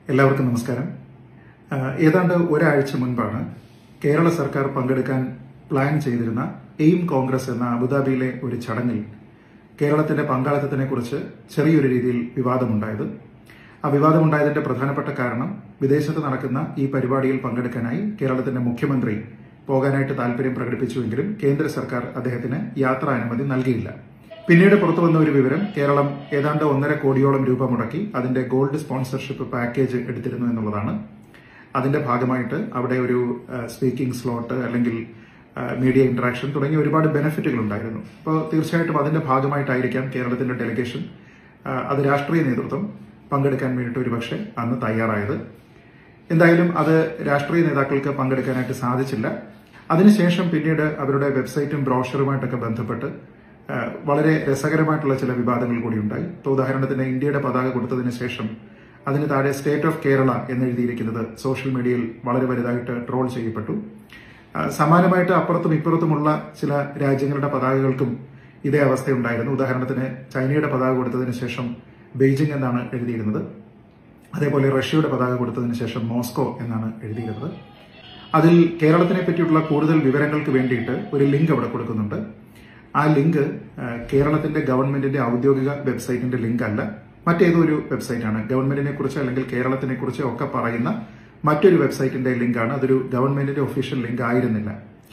എല്ലാവർക്കും നമസ്കാരം ആ, ഏതാണ്ട് ഒരാഴ്ച മുൻപാണ് കേരള സർക്കാർ പങ്കെടുക്കാൻ പ്ലാൻ ചെയ്തിരുന്ന എയിം കോൺഗ്രസ് എന്ന അബുദാബിയിലെ ഒരു ചടങ്ങിൽ കേരളത്തിന്റെ പങ്കാളിത്തത്തിനെ കുറിച്ച് ചെറിയൊരു രീതിയിൽ വിവാദമുണ്ടായത് ആ വിവാദമുണ്ടായതിന്റെ പ്രധാനപ്പെട്ട കാരണം വിദേശത്ത് നടക്കുന്ന ഈ പരിപാടിയിൽ പങ്കെടുക്കാനായി കേരളത്തിന്റെ മുഖ്യമന്ത്രി പോകാനായിട്ട് താല്പര്യം പ്രകടിപ്പിച്ചുവെങ്കിലും കേന്ദ്ര സർക്കാർ അദ്ദേഹത്തിന് യാത്രാനുമതി നൽകിയില്ല പിന്നീട് പുറത്തു വന്ന ഒരു വിവരം കേരളം ഏതാണ്ട് ഒന്നര കോടിയോളം രൂപ മുടക്കി അതിന്റെ ഗോൾഡ് സ്പോൺസർഷിപ്പ് പാക്കേജ് എടുത്തിരുന്നു എന്നുള്ളതാണ് അതിന്റെ ഭാഗമായിട്ട് അവിടെ ഒരു സ്പീക്കിംഗ് സ്ലോട്ട് അല്ലെങ്കിൽ മീഡിയ ഇന്ററാക്ഷൻ തുടങ്ങിയ ഒരുപാട് ബെനിഫിറ്റുകൾ ഉണ്ടായിരുന്നു അപ്പോൾ തീർച്ചയായിട്ടും അതിന്റെ ഭാഗമായിട്ടായിരിക്കാം കേരളത്തിന്റെ ഡെലിഗേഷൻ ആ, അത് രാഷ്ട്രീയ നേതൃത്വം പങ്കെടുക്കാൻ വേണ്ടിയിട്ട് ഒരുപക്ഷെ അന്ന് തയ്യാറായത് എന്തായാലും അത് രാഷ്ട്രീയ നേതാക്കൾക്ക് പങ്കെടുക്കാനായിട്ട് സാധിച്ചില്ല അതിനുശേഷം പിന്നീട് അവരുടെ വെബ്സൈറ്റും ബ്രോഷറുമായിട്ടൊക്കെ ബന്ധപ്പെട്ട് ആ, വളരെ രസകരമായിട്ടുള്ള ചില വിവാദങ്ങൾ കൂടി ഉണ്ടായി ഇപ്പോൾ ഉദാഹരണത്തിന് ഇന്ത്യയുടെ പതാക കൊടുത്തതിന് ശേഷം അതിന് താഴെ സ്റ്റേറ്റ് ഓഫ് കേരള എന്നെഴുതിയിരിക്കുന്നത് സോഷ്യൽ മീഡിയയിൽ വളരെ വലുതായിട്ട് ട്രോൾ ചെയ്യപ്പെട്ടു ആ, സമാനമായിട്ട് അപ്പുറത്തും ഇപ്പുറത്തുമുള്ള ചില രാജ്യങ്ങളുടെ പതാകകൾക്കും ഇതേ അവസ്ഥയുണ്ടായിരുന്നു ഉദാഹരണത്തിന് ചൈനയുടെ പതാക കൊടുത്തതിന് ശേഷം ബെയ്ജിംഗ് എന്നാണ് എഴുതിയിരുന്നത് അതേപോലെ റഷ്യയുടെ പതാക കൊടുത്തതിന് ശേഷം മോസ്കോ എന്നാണ് എഴുതിയിരുന്നത് അതിൽ കേരളത്തിനെ പറ്റിയുള്ള കൂടുതൽ വിവരങ്ങൾക്ക് വേണ്ടിയിട്ട് ഒരു ലിങ്ക് അവിടെ കൊടുക്കുന്നുണ്ട് ആ ലിങ്ക് ആ, കേരളത്തിന്റെ ഗവൺമെന്റിന്റെ ഔദ്യോഗിക വെബ്സൈറ്റിന്റെ ലിങ്ക് അല്ല മറ്റേതോ ഒരു വെബ്സൈറ്റാണ് ഗവൺമെന്റിനെ കുറിച്ച് അല്ലെങ്കിൽ കേരളത്തിനെ കുറിച്ച് ഒക്കെ പറയുന്ന മറ്റൊരു വെബ്സൈറ്റിന്റെ ലിങ്കാണ് അതൊരു ഗവൺമെന്റിന്റെ ഒഫീഷ്യൽ ലിങ്ക് ആയിരുന്നില്ല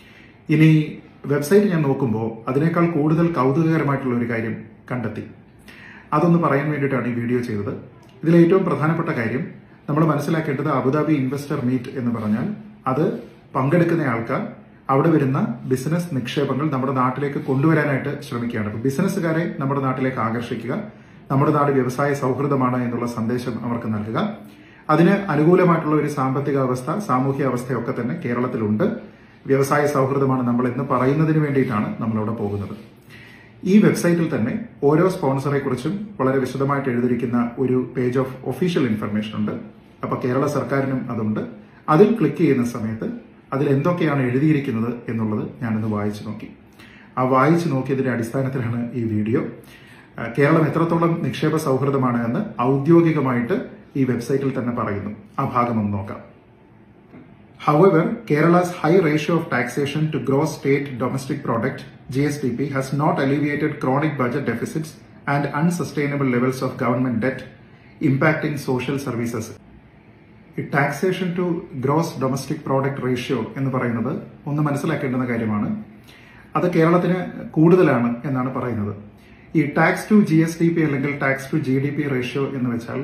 ഇനി വെബ്സൈറ്റ് ഞാൻ നോക്കുമ്പോൾ അതിനേക്കാൾ കൂടുതൽ കൗതുകകരമായിട്ടുള്ള ഒരു കാര്യം കണ്ടെത്തി അതൊന്ന് പറയാൻ വേണ്ടിയിട്ടാണ് ഈ വീഡിയോ ചെയ്തത് ഇതിൽ ഏറ്റവും പ്രധാനപ്പെട്ട കാര്യം നമ്മൾ മനസ്സിലാക്കേണ്ടത് അബുദാബി ഇൻവെസ്റ്റർ മീറ്റ് എന്ന് പറഞ്ഞാൽ അത് പങ്കെടുക്കുന്ന ആൾക്കാർ അവിടെ വരുന്ന ബിസിനസ് നിക്ഷേപങ്ങൾ നമ്മുടെ നാട്ടിലേക്ക് കൊണ്ടുവരാനായിട്ട് ശ്രമിക്കുകയാണ് അപ്പൊ ബിസിനസ്സുകാരെ നമ്മുടെ നാട്ടിലേക്ക് ആകർഷിക്കുക നമ്മുടെ നാട് വ്യവസായ സൗഹൃദമാണ് എന്നുള്ള സന്ദേശം അവർക്ക് നൽകുക അതിന് അനുകൂലമായിട്ടുള്ള ഒരു സാമ്പത്തിക അവസ്ഥ സാമൂഹ്യ അവസ്ഥയൊക്കെ തന്നെ കേരളത്തിലുണ്ട് വ്യവസായ സൗഹൃദമാണ് നമ്മൾ എന്ന് പറയുന്നതിന് വേണ്ടിയിട്ടാണ് നമ്മളവിടെ പോകുന്നത് ഈ വെബ്സൈറ്റിൽ തന്നെ ഓരോ സ്പോൺസറെ കുറിച്ചും വളരെ വിശദമായിട്ട് എഴുതിയിരിക്കുന്ന ഒരു പേജ് ഓഫ് ഒഫീഷ്യൽ ഇൻഫർമേഷൻ ഉണ്ട് അപ്പൊ കേരള സർക്കാരിനും അതുണ്ട് അതിൽ ക്ലിക്ക് ചെയ്യുന്ന സമയത്ത് അതിൽ എന്തൊക്കെയാണ് എഴുതിയിരിക്കുന്നത് എന്നുള്ളത് ഞാനൊന്ന് വായിച്ചു നോക്കി ആ വായിച്ചു നോക്കിയതിന്റെ അടിസ്ഥാനത്തിലാണ് ഈ വീഡിയോ ആ, കേരളം എത്രത്തോളം നിക്ഷേപ സൗഹൃദമാണ് എന്ന് ഔദ്യോഗികമായിട്ട് ഈ വെബ്സൈറ്റിൽ തന്നെ പറയുന്നു ആ ഭാഗം ഒന്ന് നോക്കാം However, Kerala's high ratio of taxation to gross state domestic product (GSDP) has not alleviated chronic budget deficits and unsustainable levels of government debt, impacting social services. ഈ taxation to gross domestic product ratio എന്ന് പറയുന്നത് ഒന്ന് മനസ്സിലാക്കേണ്ടുന്ന കാര്യമാണ് അത് കേരളത്തിന് കൂടുതലാണ് എന്നാണ് പറയുന്നത് ഈ tax to G S D P അല്ലെങ്കിൽ tax to G D P ratio എന്ന് വെച്ചാൽ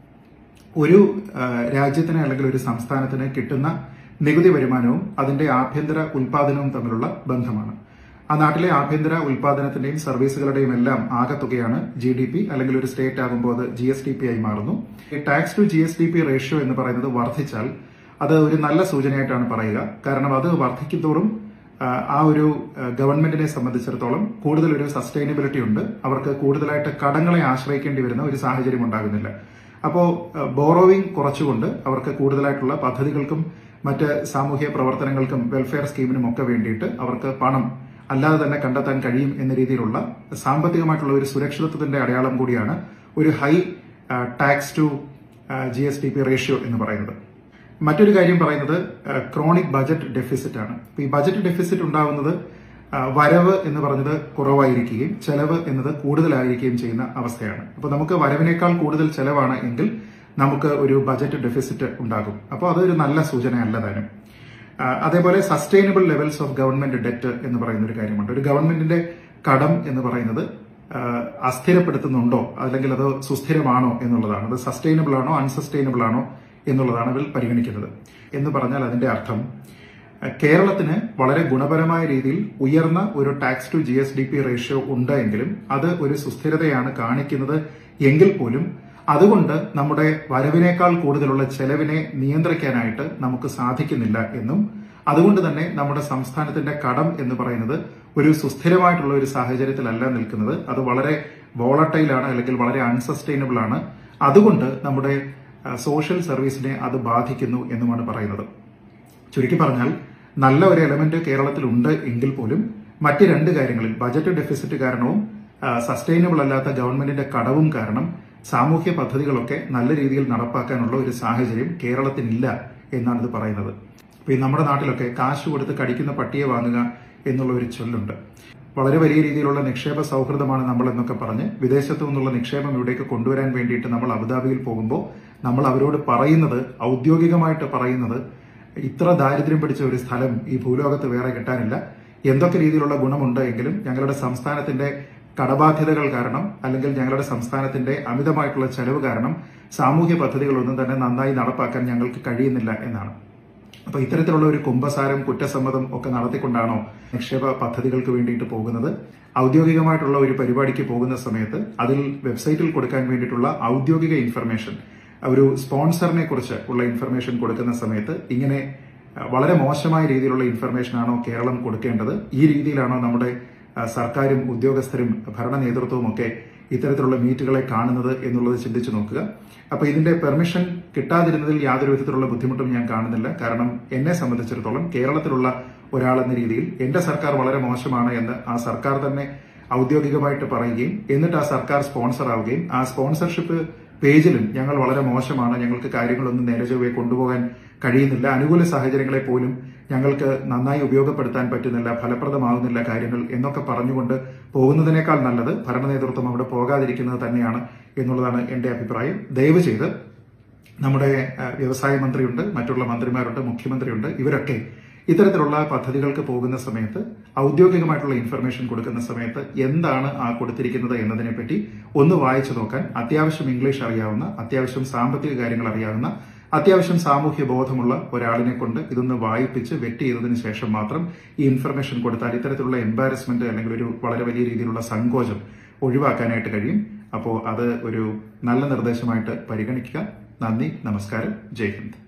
ഒരു ആ, രാജ്യത്തിന് അല്ലെങ്കിൽ ഒരു സംസ്ഥാനത്തിന് കിട്ടുന്ന നികുതി വരുമാനവും അതിന്റെ ആഭ്യന്തര ഉൽപാദനവും തമ്മിലുള്ള ബന്ധമാണ് ആ നാട്ടിലെ ആഭ്യന്തര ഉൽപാദനത്തിന്റെയും സർവീസുകളുടെയും എല്ലാം ആകത്തുകയാണ് ജി ഡി പി അല്ലെങ്കിൽ ഒരു സ്റ്റേറ്റ് ആകുമ്പോൾ അത് ജി എസ് ഡി പി ആയി മാറുന്നു ഈ tax to G S D P ratio എന്ന് പറയുന്നത് വർദ്ധിച്ചാൽ അത് ഒരു നല്ല സൂചനയായിട്ടാണ് പറയുക കാരണം അത് വർദ്ധിക്കുന്തോറും ആ, ആ ഒരു ആ, ഗവൺമെന്റിനെ സംബന്ധിച്ചിടത്തോളം കൂടുതൽ ഒരു സസ്റ്റൈനബിലിറ്റി ഉണ്ട് അവർക്ക് കൂടുതലായിട്ട് കടങ്ങളെ ആശ്രയിക്കേണ്ടി വരുന്ന ഒരു സാഹചര്യം ഉണ്ടാകുന്നില്ല അപ്പോ ബോറോവിംഗ് കുറച്ചുകൊണ്ട് അവർക്ക് കൂടുതലായിട്ടുള്ള പദ്ധതികൾക്കും മറ്റ് സാമൂഹ്യ പ്രവർത്തനങ്ങൾക്കും വെൽഫെയർ സ്കീമിനും ഒക്കെ വേണ്ടിയിട്ട് അവർക്ക് പണം അല്ലാതെ തന്നെ കണ്ടെത്താൻ കഴിയും എന്ന രീതിയിലുള്ള സാമ്പത്തികമായിട്ടുള്ള ഒരു സുരക്ഷിതത്വത്തിന്റെ അടയാളം കൂടിയാണ് ഒരു high tax to G S T P ratio എന്ന് പറയുന്നത് മറ്റൊരു കാര്യം പറയുന്നത് ക്രോണിക് ബജറ്റ് ഡെഫിസിറ്റ് ആണ് അപ്പൊ ഈ ബജറ്റ് ഡെഫിസിറ്റ് ഉണ്ടാവുന്നത് ആ, വരവ് എന്ന് പറഞ്ഞത് കുറവായിരിക്കുകയും ചെലവ് എന്നത് കൂടുതലായിരിക്കുകയും ചെയ്യുന്ന അവസ്ഥയാണ് അപ്പോൾ നമുക്ക് വരവിനേക്കാൾ കൂടുതൽ ചെലവാണ് എങ്കിൽ നമുക്ക് ഒരു ബജറ്റ് ഡെഫിസിറ്റ് ഉണ്ടാകും അപ്പോൾ അതൊരു നല്ല സൂചനയല്ല താനും ആ, അതേപോലെ sustainable levels of government debt എന്ന് പറയുന്ന ഒരു കാര്യമുണ്ട് ഒരു ഗവൺമെന്റിന്റെ കടം എന്ന് പറയുന്നത് ആ, അസ്ഥിരപ്പെടുത്തുന്നുണ്ടോ അല്ലെങ്കിൽ അത് സുസ്ഥിരമാണോ എന്നുള്ളതാണ് അത് സസ്റ്റൈനബിൾ ആണോ അൺസസ്റ്റൈനബിൾ ആണോ എന്നുള്ളതാണ് അതിൽ പരിഗണിക്കുന്നത് എന്ന് പറഞ്ഞാൽ അതിന്റെ അർത്ഥം ആ, കേരളത്തിന് വളരെ ഗുണപരമായ രീതിയിൽ ഉയർന്ന ഒരു tax to G S D P ratio ഉണ്ട് എങ്കിലും അത് ഒരു സുസ്ഥിരതയാണ് കാണിക്കുന്നത് എങ്കിൽ പോലും അതുകൊണ്ട് നമ്മുടെ വരവിനേക്കാൾ കൂടുതലുള്ള ചെലവിനെ നിയന്ത്രിക്കാനായിട്ട് നമുക്ക് സാധിക്കുന്നില്ല എന്നും അതുകൊണ്ട് തന്നെ നമ്മുടെ സംസ്ഥാനത്തിന്റെ കടം എന്ന് പറയുന്നത് ഒരു സുസ്ഥിരമായിട്ടുള്ള ഒരു സാഹചര്യത്തിലല്ല നിൽക്കുന്നത് അത് വളരെ വോളട്ടൈലാണ് അല്ലെങ്കിൽ വളരെ അൺസസ്റ്റൈനബിൾ ആണ് അതുകൊണ്ട് നമ്മുടെ സോഷ്യൽ സർവീസിനെ അത് ബാധിക്കുന്നു എന്നുമാണ് പറയുന്നത് ചുരുക്കി പറഞ്ഞാൽ നല്ല ഒരു എലമെന്റ് കേരളത്തിലുണ്ട് എങ്കിൽ പോലും മറ്റ് രണ്ട് കാര്യങ്ങളിൽ ബജറ്റ് ഡെഫിസിറ്റ് കാരണവും സസ്റ്റൈനബിൾ അല്ലാത്ത ഗവൺമെന്റിന്റെ കടവും കാരണം സാമൂഹ്യ പദ്ധതികളൊക്കെ നല്ല രീതിയിൽ നടപ്പാക്കാനുള്ള ഒരു സാഹചര്യം കേരളത്തിനില്ല എന്നാണ് ഇത് പറയുന്നത് അപ്പൊ ഈ നമ്മുടെ നാട്ടിലൊക്കെ കാശ് കൊടുത്ത് കടിക്കുന്ന പട്ടിയെ വാങ്ങുക എന്നുള്ള ഒരു ചൊല്ലുണ്ട് വളരെ വലിയ രീതിയിലുള്ള നിക്ഷേപ സൗഹൃദമാണ് നമ്മൾ എന്നൊക്കെ പറഞ്ഞ് വിദേശത്തു നിന്നുള്ള നിക്ഷേപം ഇവിടേക്ക് കൊണ്ടുവരാൻ വേണ്ടിയിട്ട് നമ്മൾ അബുദാബിയിൽ പോകുമ്പോൾ നമ്മൾ അവരോട് പറയുന്നത് ഔദ്യോഗികമായിട്ട് പറയുന്നത് ഇത്ര ദാരിദ്ര്യം പിടിച്ച ഒരു സ്ഥലം ഈ ഭൂലോകത്ത് വേറെ കിട്ടാനില്ല എന്തൊക്കെ രീതിയിലുള്ള ഗുണമുണ്ട് എങ്കിലും ഞങ്ങളുടെ സംസ്ഥാനത്തിന്റെ കടബാധ്യതകൾ കാരണം അല്ലെങ്കിൽ ഞങ്ങളുടെ സംസ്ഥാനത്തിന്റെ അമിതമായിട്ടുള്ള ചെലവ് കാരണം സാമൂഹ്യ പദ്ധതികളൊന്നും തന്നെ നന്നായി നടപ്പാക്കാൻ ഞങ്ങൾക്ക് കഴിയുന്നില്ല എന്നാണ് അപ്പൊ ഇത്തരത്തിലുള്ള ഒരു കുംഭസാരം കുറ്റസമ്മതം ഒക്കെ നടത്തിക്കൊണ്ടാണോ നിക്ഷേപ പദ്ധതികൾക്ക് വേണ്ടിയിട്ട് പോകുന്നത് ഔദ്യോഗികമായിട്ടുള്ള ഒരു പരിപാടിക്ക് പോകുന്ന സമയത്ത് അതിൽ വെബ്സൈറ്റിൽ കൊടുക്കാൻ വേണ്ടിയിട്ടുള്ള ഔദ്യോഗിക ഇൻഫർമേഷൻ ഒരു സ്പോൺസറിനെ കുറിച്ച് ഉള്ള ഇൻഫർമേഷൻ കൊടുക്കുന്ന സമയത്ത് ഇങ്ങനെ വളരെ മോശമായ രീതിയിലുള്ള ഇൻഫർമേഷൻ ആണോ കേരളം കൊടുക്കേണ്ടത് ഈ രീതിയിലാണോ നമ്മുടെ സർക്കാരും ഉദ്യോഗസ്ഥരും ഭരണ നേതൃത്വവും ഒക്കെ ഇത്തരത്തിലുള്ള മീറ്റുകളെ കാണുന്നത് എന്നുള്ളത് ചിന്തിച്ചു നോക്കുക അപ്പൊ ഇതിന്റെ പെർമിഷൻ കിട്ടാതിരുന്നതിൽ യാതൊരു വിധത്തിലുള്ള ബുദ്ധിമുട്ടും ഞാൻ കാണുന്നില്ല കാരണം എന്നെ സംബന്ധിച്ചിടത്തോളം കേരളത്തിലുള്ള ഒരാളെന്ന രീതിയിൽ എന്റെ സർക്കാർ വളരെ മോശമാണ് എന്ന് ആ സർക്കാർ തന്നെ ഔദ്യോഗികമായിട്ട് പറയുകയും എന്നിട്ട് ആ സർക്കാർ സ്പോൺസർ ആവുകയും ആ സ്പോൺസർഷിപ്പ് പേജിലും ഞങ്ങൾ വളരെ മോശമാണ് ഞങ്ങൾക്ക് കാര്യങ്ങളൊന്നും നേരെ ചൊവ്വേ കൊണ്ടുപോകാൻ കഴിയുന്നില്ല അനുകൂല സാഹചര്യങ്ങളെ പോലും ഞങ്ങൾക്ക് നന്നായി ഉപയോഗപ്പെടുത്താൻ പറ്റുന്നില്ല ഫലപ്രദമാകുന്നില്ല കാര്യങ്ങൾ എന്നൊക്കെ പറഞ്ഞുകൊണ്ട് പോകുന്നതിനേക്കാൾ നല്ലത് ഭരണ നേതൃത്വം അവിടെ പോകാതിരിക്കുന്നത് തന്നെയാണ് എന്നുള്ളതാണ് എന്റെ അഭിപ്രായം ദയവ് ചെയ്ത് നമ്മുടെ വ്യവസായ മന്ത്രിയുണ്ട് മറ്റുള്ള മന്ത്രിമാരുണ്ട് മുഖ്യമന്ത്രിയുണ്ട് ഇവരൊക്കെ ഇത്തരത്തിലുള്ള പദ്ധതികൾക്ക് പോകുന്ന സമയത്ത് ഔദ്യോഗികമായിട്ടുള്ള ഇൻഫർമേഷൻ കൊടുക്കുന്ന സമയത്ത് എന്താണ് ആ കൊടുത്തിരിക്കുന്നത് എന്നതിനെപ്പറ്റി ഒന്ന് വായിച്ചു നോക്കാൻ അത്യാവശ്യം ഇംഗ്ലീഷ് അറിയാവുന്ന അത്യാവശ്യം സാമ്പത്തിക കാര്യങ്ങൾ അറിയാവുന്ന അത്യാവശ്യം സാമൂഹ്യ ബോധമുള്ള ഒരാളിനെ കൊണ്ട് ഇതൊന്ന് വായിപ്പിച്ച് വെറ്റ് ചെയ്തതിന് ശേഷം മാത്രം ഈ ഇൻഫർമേഷൻ കൊടുത്താൽ ഇത്തരത്തിലുള്ള എംബാരസ്മെന്റ് അല്ലെങ്കിൽ ഒരു വളരെ വലിയ രീതിയിലുള്ള സങ്കോചം ഒഴിവാക്കാനായിട്ട് കഴിയും അപ്പോൾ അത് ഒരു നല്ല നിർദ്ദേശമായിട്ട് പരിഗണിക്കുക നന്ദി നമസ്കാരം ജയ് ഹിന്ദ്